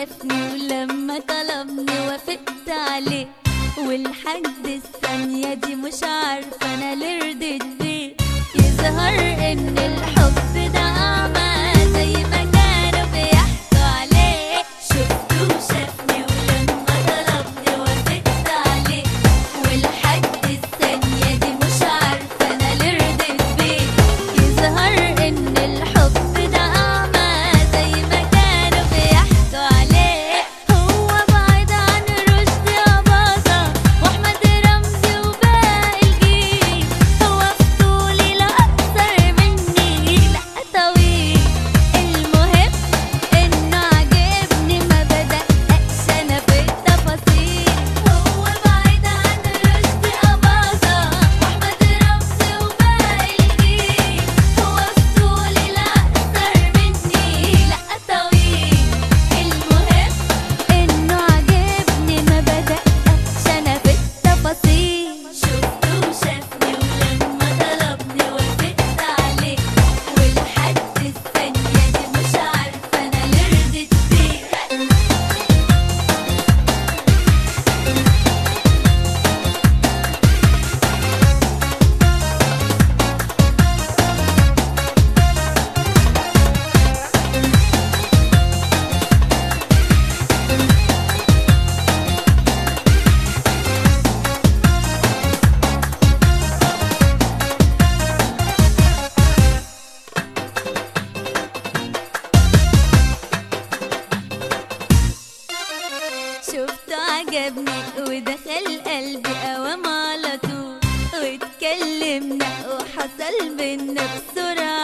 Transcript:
شافني ولما طلبني وافقت عليه والحد الثانية دي مش عارفة أنا ليه رضيت بيه يظهر إن الحب ده أعمى زي ما كانوا بيحكوا عليه شفته وشافني ولما طلبني وافقت عليه والحد الثانية دي مش عارفة أنا ليه رضيت بيه يظهر إن الحب ده أعمى زي ما كانوا بيحكوا عليه هو بعيد عن رشدي أباظة وأحمد رمزي وباقي الجيل هو في طولي لا أكتر مني لا طويل المهم إنه عاجبني ما بدققش أنا في التفاصيل هو بعيد عن رشدي أباظة وأحمد رمزي وباقي الجيل هو في طولي لا أكتر مني لا طويل المهم إنه عاجبني ما بدققش أنا في التفاصيل شفته وشافني ولما طلبني وافقت عليه والحد الثانية دي مش عارفة أنا ليه رضيت بيه شفته عجبني ودخل قلبي قوام على طول واتكلمنا وحصل بينا بسرعة